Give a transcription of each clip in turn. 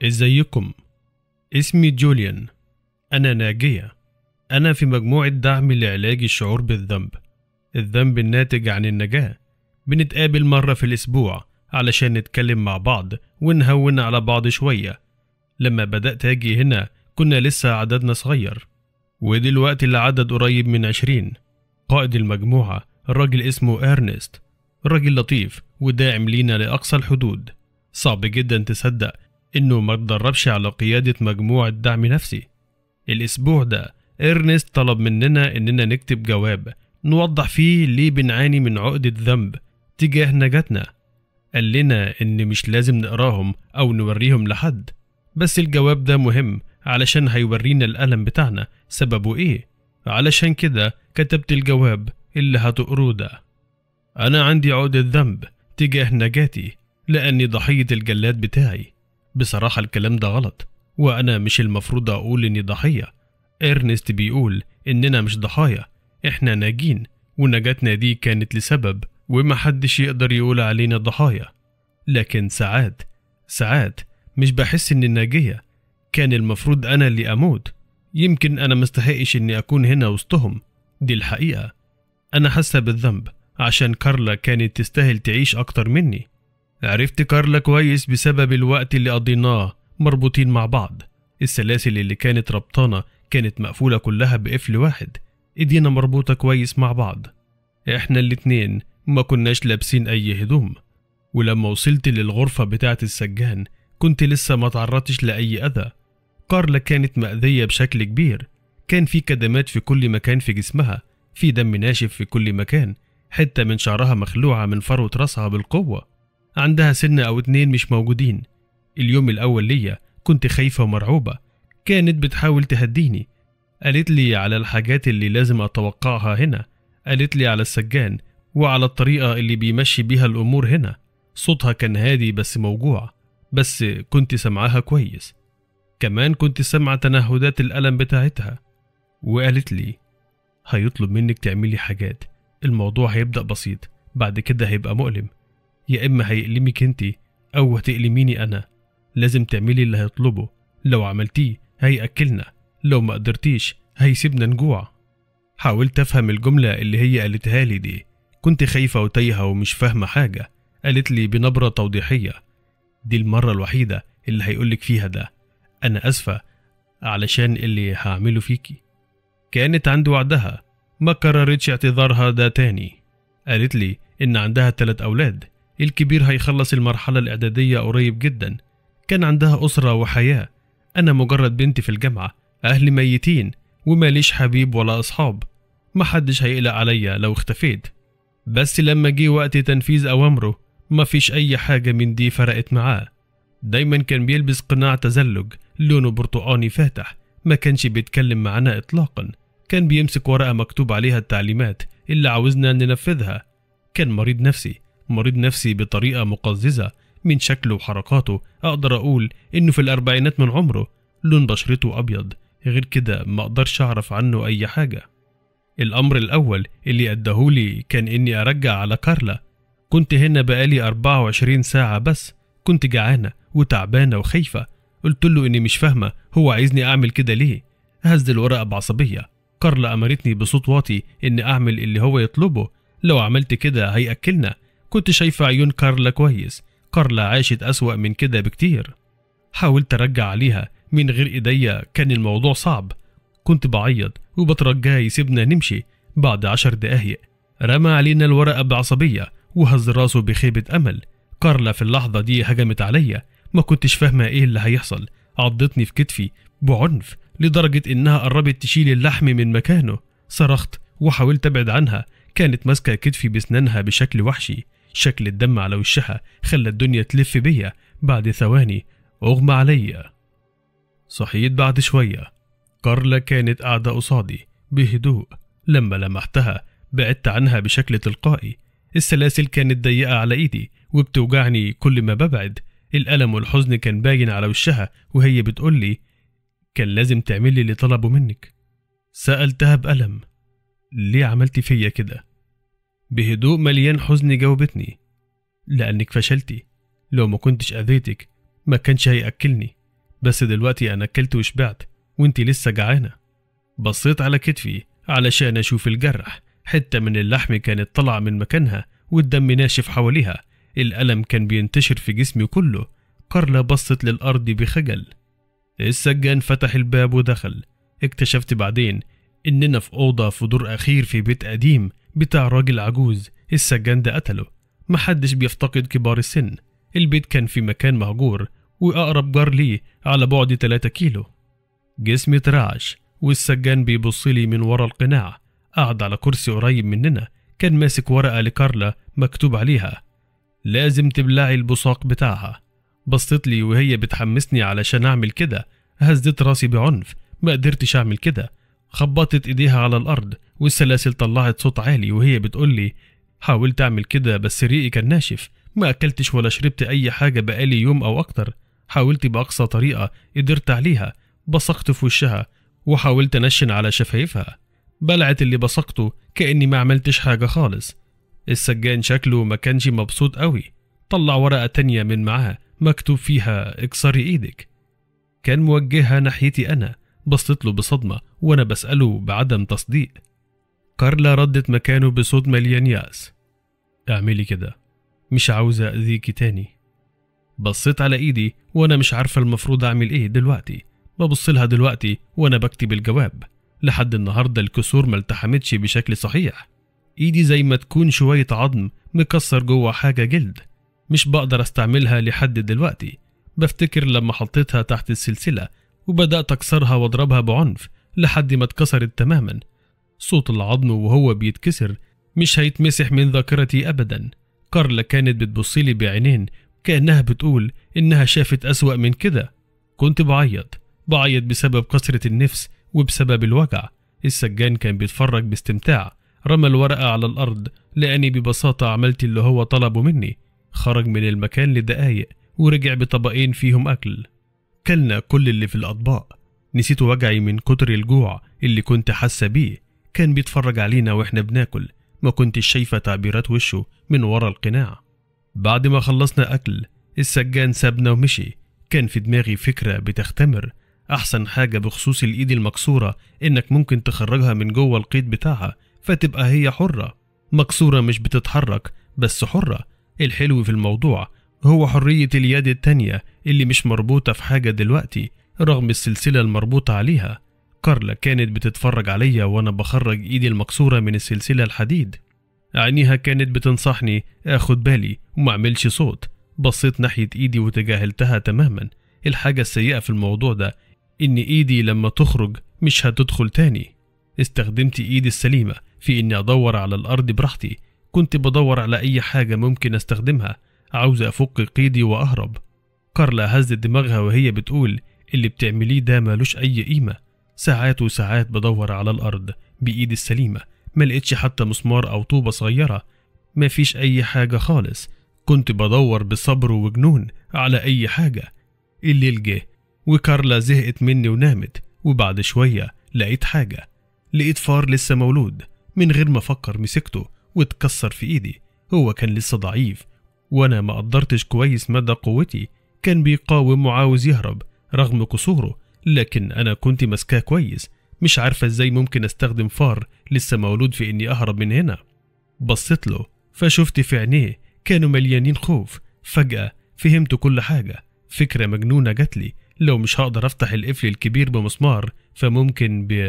ازيكم اسمي جوليان انا ناجيه انا في مجموعه دعم لعلاج الشعور بالذنب الذنب الناتج عن النجاه بنتقابل مره في الاسبوع علشان نتكلم مع بعض ونهون على بعض شويه لما بدات اجي هنا كنا لسه عددنا صغير ودلوقتي العدد قريب من عشرين قائد المجموعه الراجل اسمه ارنست راجل لطيف وداعم لينا لاقصى الحدود صعب جدا تصدق إنه ما اتدربش على قيادة مجموعة دعم نفسي الأسبوع ده إرنست طلب مننا إننا نكتب جواب نوضح فيه ليه بنعاني من عقدة ذنب تجاه نجاتنا قال لنا إن مش لازم نقراهم أو نوريهم لحد بس الجواب ده مهم علشان هيورينا الألم بتاعنا سببه إيه علشان كده كتبت الجواب اللي هتقروه ده أنا عندي عقدة ذنب تجاه نجاتي لأني ضحية الجلاد بتاعي بصراحة الكلام ده غلط وأنا مش المفروض أقول إني ضحية إرنست بيقول إننا مش ضحايا إحنا ناجين ونجاتنا دي كانت لسبب ومحدش يقدر يقول علينا ضحايا لكن ساعات ساعات مش بحس إني ناجية كان المفروض أنا اللي أموت يمكن أنا مستحقش إني أكون هنا وسطهم دي الحقيقة أنا حاسة بالذنب عشان كارلا كانت تستاهل تعيش أكتر مني عرفت كارلا كويس بسبب الوقت اللي قضيناه مربوطين مع بعض السلاسل اللي كانت ربطانة كانت مقفولة كلها بقفل واحد ايدينا مربوطة كويس مع بعض احنا الاتنين ما كناش لابسين اي هدوم ولما وصلت للغرفة بتاعة السجان كنت لسه ما تعرضتش لأي أذى كارلا كانت مأذية بشكل كبير كان في كدمات في كل مكان في جسمها في دم ناشف في كل مكان حتة من شعرها مخلوعة من فروة راسها بالقوة عندها سن أو اتنين مش موجودين اليوم الأول ليا كنت خايفة ومرعوبة كانت بتحاول تهديني قالت لي على الحاجات اللي لازم أتوقعها هنا قالت لي على السجان وعلى الطريقة اللي بيمشي بيها الأمور هنا صوتها كان هادي بس موجوع بس كنت سمعها كويس كمان كنت سمع تنهدات الألم بتاعتها وقالت لي هيطلب منك تعملي حاجات الموضوع هيبدأ بسيط بعد كده هيبقى مؤلم يا إما هيألمك أنت أو هتألميني أنا لازم تعملي اللي هيطلبه لو عملتيه هيأكلنا لو ما قدرتيش هيسيبنا نجوع حاولت أفهم الجملة اللي هي قالتها لي دي كنت خايفة وتايهة ومش فاهمة حاجة قالت لي بنبرة توضيحية دي المرة الوحيدة اللي هيقولك فيها ده أنا أسفة علشان اللي هعمله فيكي كانت عند وعدها ما كررتش اعتذارها ده تاني قالت لي إن عندها تلات أولاد الكبير هيخلص المرحلة الإعدادية قريب جدا كان عندها أسرة وحياة أنا مجرد بنت في الجامعة أهلي ميتين وماليش حبيب ولا أصحاب محدش هيقلق عليا لو اختفيت بس لما جه وقت تنفيذ أوامره مفيش أي حاجة من دي فرقت معاه دايما كان بيلبس قناع تزلج لونه برتقاني فاتح ما كانش بيتكلم معانا إطلاقا كان بيمسك ورقة مكتوب عليها التعليمات اللي عاوزنا ننفذها كان مريض نفسي مريض نفسي بطريقة مقززة من شكله وحركاته أقدر أقول إنه في الأربعينات من عمره لون بشرته أبيض غير كده ما أقدرش أعرف عنه أي حاجة الأمر الأول اللي أدهولي كان إني أرجع على كارلا كنت هنا بقالي 24 ساعة بس كنت جعانة وتعبانة وخايفة قلت له إني مش فاهمة هو عايزني أعمل كده ليه هز الورقة بعصبية كارلا أمرتني بصوت واطي إني أعمل اللي هو يطلبه لو عملت كده هيأكلنا كنت شايفة عيون كارلا كويس كارلا عاشت أسوأ من كده بكتير حاولت أرجع عليها من غير إيديا كان الموضوع صعب كنت بعيط وبترجاه يسيبنا نمشي بعد عشر دقايق رمى علينا الورقة بعصبية وهز راسه بخيبة أمل كارلا في اللحظة دي هجمت عليا ما كنتش فاهمة إيه اللي هيحصل عضتني في كتفي بعنف لدرجة إنها قربت تشيل اللحم من مكانه صرخت وحاولت أبعد عنها كانت ماسكة كتفي بسنانها بشكل وحشي شكل الدم على وشها خلى الدنيا تلف بيا بعد ثواني أغمى عليا صحيت بعد شوية كارلا كانت قاعدة قصادي بهدوء لما لمحتها بعدت عنها بشكل تلقائي السلاسل كانت ضيقة على إيدي وبتوجعني كل ما ببعد الألم والحزن كان باين على وشها وهي بتقولي كان لازم تعملي اللي طلبه منك سألتها بألم ليه عملتي فيا كده بهدوء مليان حزن جاوبتني لأنك فشلتي لو ما كنتش أذيتك ما كانش هيأكلني بس دلوقتي أنا أكلت وشبعت وانتي لسه جعانة بصيت على كتفي علشان أشوف الجرح حتة من اللحم كانت طالعة من مكانها والدم ناشف حواليها الألم كان بينتشر في جسمي كله كارلا بصت للأرض بخجل السجان فتح الباب ودخل اكتشفت بعدين إننا في أوضة في دور أخير في بيت قديم بتاع راجل عجوز السجان ده قتله محدش بيفتقد كبار السن البيت كان في مكان مهجور وأقرب جار ليه على بعد 3 كيلو جسمي اترعش والسجان بيبصلي من ورا القناع قعد على كرسي قريب مننا كان ماسك ورقة لكارلا مكتوب عليها لازم تبلعي البصاق بتاعها بصت لي وهي بتحمسني علشان أعمل كده هزت راسي بعنف ما قدرتش أعمل كده خبطت إيديها على الأرض والسلاسل طلعت صوت عالي وهي بتقول لي حاولت أعمل كده بس ريقي كان ناشف ما أكلتش ولا شربت أي حاجة بقالي يوم أو أكتر حاولت بأقصى طريقة قدرت عليها بصقت في وشها وحاولت أنشن على شفايفها بلعت اللي بصقته كأني ما عملتش حاجة خالص السجان شكله ما كانش مبسوط قوي طلع ورقة تانية من معاه مكتوب فيها اكسري ايدك كان موجهها ناحيتي أنا بصيت له بصدمة وأنا بسأله بعدم تصديق كارلا ردت مكانه بصوت مليان يأس اعملي كده مش عاوزة أذيكي تاني بصيت على إيدي وأنا مش عارفة المفروض أعمل إيه دلوقتي ببص لها دلوقتي وأنا بكتب الجواب لحد النهاردة الكسور ما التحمتش بشكل صحيح إيدي زي ما تكون شوية عظم مكسر جوه حاجة جلد مش بقدر استعملها لحد دلوقتي بفتكر لما حطيتها تحت السلسلة وبدأت أكسرها وأضربها بعنف لحد ما اتكسرت تماما صوت العظم وهو بيتكسر مش هيتمسح من ذاكرتي أبدا كارلا كانت بتبصلي بعينين كأنها بتقول إنها شافت أسوأ من كده كنت بعيط بعيط بسبب كسرة النفس وبسبب الوجع السجان كان بيتفرج باستمتاع رمى الورقة على الأرض لأني ببساطة عملت اللي هو طلبه مني خرج من المكان لدقايق ورجع بطبقين فيهم أكل كلنا كل اللي في الأطباق نسيت وجعي من كتر الجوع اللي كنت حاسة بيه كان بيتفرج علينا واحنا بناكل ما كنتش شايفة تعبيرات وشه من ورا القناع بعد ما خلصنا أكل السجان سابنا ومشي كان في دماغي فكرة بتختمر أحسن حاجة بخصوص الإيد المكسورة إنك ممكن تخرجها من جوه القيد بتاعها فتبقى هي حرة مكسورة مش بتتحرك بس حرة الحلو في الموضوع هو حرية اليد التانية اللي مش مربوطة في حاجة دلوقتي رغم السلسلة المربوطة عليها كارلا كانت بتتفرج عليا وأنا بخرج إيدي المكسورة من السلسلة الحديد عينيها كانت بتنصحني آخد بالي ومعملش صوت بصيت ناحية إيدي وتجاهلتها تماما الحاجة السيئة في الموضوع ده إن إيدي لما تخرج مش هتدخل تاني استخدمت إيدي السليمة في إني أدور على الأرض براحتي كنت بدور على أي حاجة ممكن أستخدمها عاوز أفك قيدي وأهرب كارلا هزت دماغها وهي بتقول اللي بتعمليه ده ملوش أي قيمة ساعات وساعات بدور على الأرض بإيدي السليمة ما لقيتش حتى مسمار أو طوبة صغيرة ما فيش أي حاجة خالص كنت بدور بصبر وجنون على أي حاجة الليل جه وكارلا زهقت مني ونامت وبعد شوية لقيت حاجة لقيت فار لسه مولود من غير ما أفكر مسكته واتكسر في إيدي هو كان لسه ضعيف وأنا ما قدرتش كويس مدى قوتي كان بيقاوم وعاوز يهرب رغم كسوره لكن أنا كنت ماسكاه كويس مش عارفة ازاي ممكن استخدم فار لسه مولود في اني اهرب من هنا بصيت له فشفت في عينيه كانوا مليانين خوف فجأة فهمت كل حاجة فكرة مجنونة جاتلي لو مش هقدر افتح القفل الكبير بمسمار فممكن ب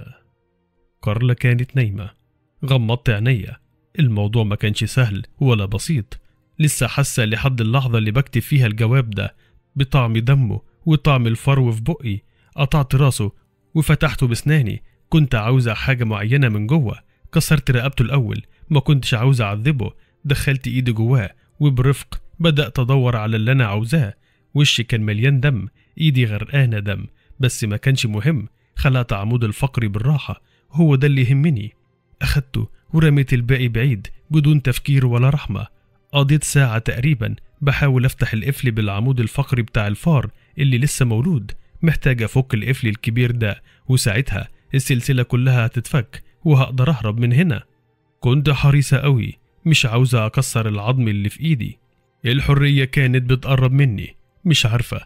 كارلا كانت نايمة غمضت عينيا الموضوع ما كانش سهل ولا بسيط لسه حاسة لحد اللحظة اللي بكتب فيها الجواب ده بطعم دمه وطعم الفرو في بقي قطعت راسه وفتحته بسناني كنت عاوزة حاجة معينة من جوه كسرت رقبته الأول ما كنتش عاوز أعذبه دخلت إيدي جواه وبرفق بدأت أدور على اللي أنا عاوزاه وشي كان مليان دم إيدي غرقانة دم بس ما كانش مهم خلعت عمود الفقري بالراحة هو ده اللي يهمني أخدته ورميت الباقي بعيد بدون تفكير ولا رحمة قضيت ساعة تقريبا بحاول أفتح القفل بالعمود الفقري بتاع الفار اللي لسه مولود محتاج أفك القفل الكبير ده وساعتها السلسلة كلها هتتفك وهقدر أهرب من هنا كنت حريصة قوي مش عاوزة أكسر العظم اللي في إيدي الحرية كانت بتقرب مني مش عارفة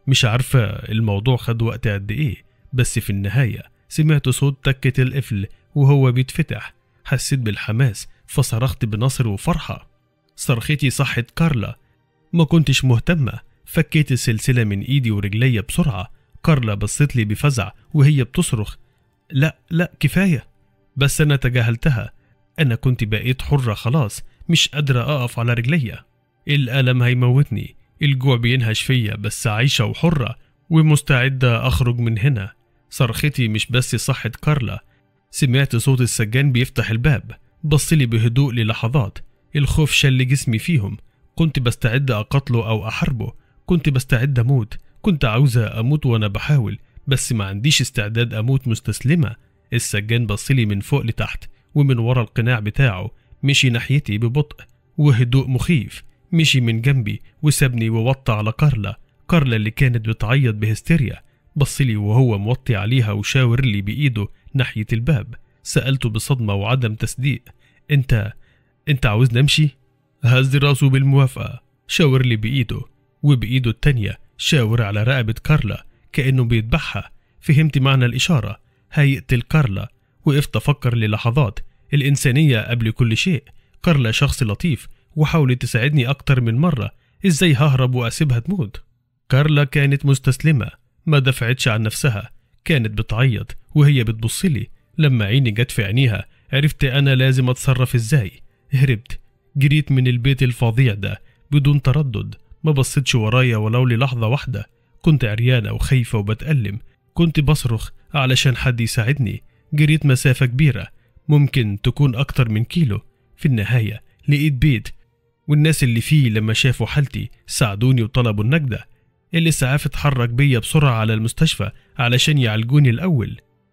مش عارفة الموضوع خد وقت قد إيه بس في النهاية سمعت صوت تكة القفل وهو بيتفتح حسيت بالحماس فصرخت بنصر وفرحة صرختي صحت كارلا ما كنتش مهتمة فكيت السلسلة من إيدي ورجلي بسرعة كارلا بصت لي بفزع وهي بتصرخ لا لا كفاية بس أنا تجاهلتها أنا كنت بقيت حرة خلاص مش قادرة أقف على رجليا الألم هيموتني الجوع بينهش فيا بس عايشة وحرة ومستعدة أخرج من هنا صرختي مش بس صحت كارلا سمعت صوت السجان بيفتح الباب بصلي بهدوء للحظات الخوف شل جسمي فيهم كنت بستعد أقتله أو أحاربه كنت بستعد أموت كنت عاوزة أموت وأنا بحاول بس ما عنديش استعداد أموت مستسلمة السجان بصلي من فوق لتحت ومن ورا القناع بتاعه مشي ناحيتي ببطء وهدوء مخيف مشي من جنبي وسابني ووطى على كارلا كارلا اللي كانت بتعيط بهستيريا بصلي وهو موطي عليها وشاور لي بإيده ناحية الباب سألته بصدمة وعدم تصديق أنت أنت عاوزني أمشي؟ هز راسه بالموافقة شاور لي بإيده وبإيده التانية شاور على رقبة كارلا كأنه بيذبحها فهمت معنى الإشارة هيقتل كارلا وقفت أفكر للحظات الإنسانية قبل كل شيء كارلا شخص لطيف وحاولت تساعدني أكتر من مرة إزاي ههرب وأسيبها تموت كارلا كانت مستسلمة ما دفعتش عن نفسها كانت بتعيط وهي بتبصلي لما عيني جت في عينيها عرفت أنا لازم أتصرف إزاي هربت جريت من البيت الفظيع ده بدون تردد ما بصيتش ورايا ولو للحظة واحدة كنت عريانة وخايفة وبتألم كنت بصرخ علشان حد يساعدني جريت مسافة كبيرة ممكن تكون أكتر من كيلو في النهاية لقيت بيت والناس اللي فيه لما شافوا حالتي ساعدوني وطلبوا النجدة الإسعاف اتحرك بيا بسرعة على المستشفى علشان يعالجوني الأول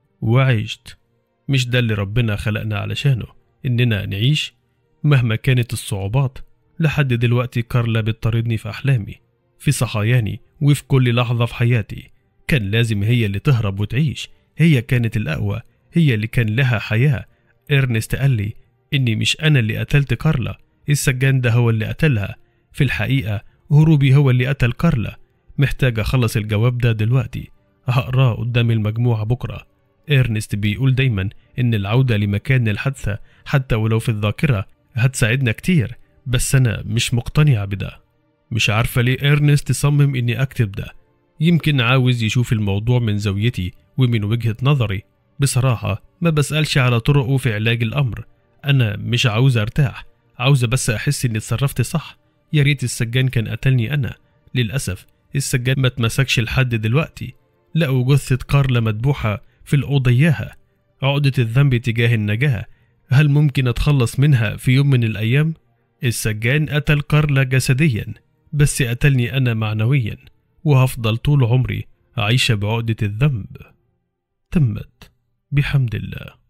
وعشت مش ده اللي ربنا خلقنا علشانه إننا نعيش مهما كانت الصعوبات لحد دلوقتي كارلا بتطاردني في أحلامي في صحاياني وفي كل لحظة في حياتي كان لازم هي اللي تهرب وتعيش هي كانت الأقوى هي اللي كان لها حياة إرنست قال لي إني مش أنا اللي قتلت كارلا السجان ده هو اللي قتلها في الحقيقة هروبي هو اللي قتل كارلا محتاج أخلص الجواب ده دلوقتي هقراه قدام المجموعة بكرة إرنست بيقول دايما إن العودة لمكان الحادثة حتى ولو في الذاكرة هتساعدنا كتير بس أنا مش مقتنعة بده مش عارفة ليه إرنست صمم إني أكتب ده يمكن عاوز يشوف الموضوع من زاويتي ومن وجهة نظري بصراحة ما بسألش على طرقه في علاج الأمر أنا مش عاوز أرتاح عاوزة بس أحس إني اتصرفت صح يا ريت السجان كان قتلني أنا للأسف السجان ما اتمسكش لحد دلوقتي لقوا جثة كارلا مدبوحة في الأوضة إياها عقدة الذنب تجاه النجاة هل ممكن أتخلص منها في يوم من الأيام؟ السجان قتل كارلا جسديا بس قتلني أنا معنويا وهفضل طول عمري عايشة بعقدة الذنب تمت بحمد الله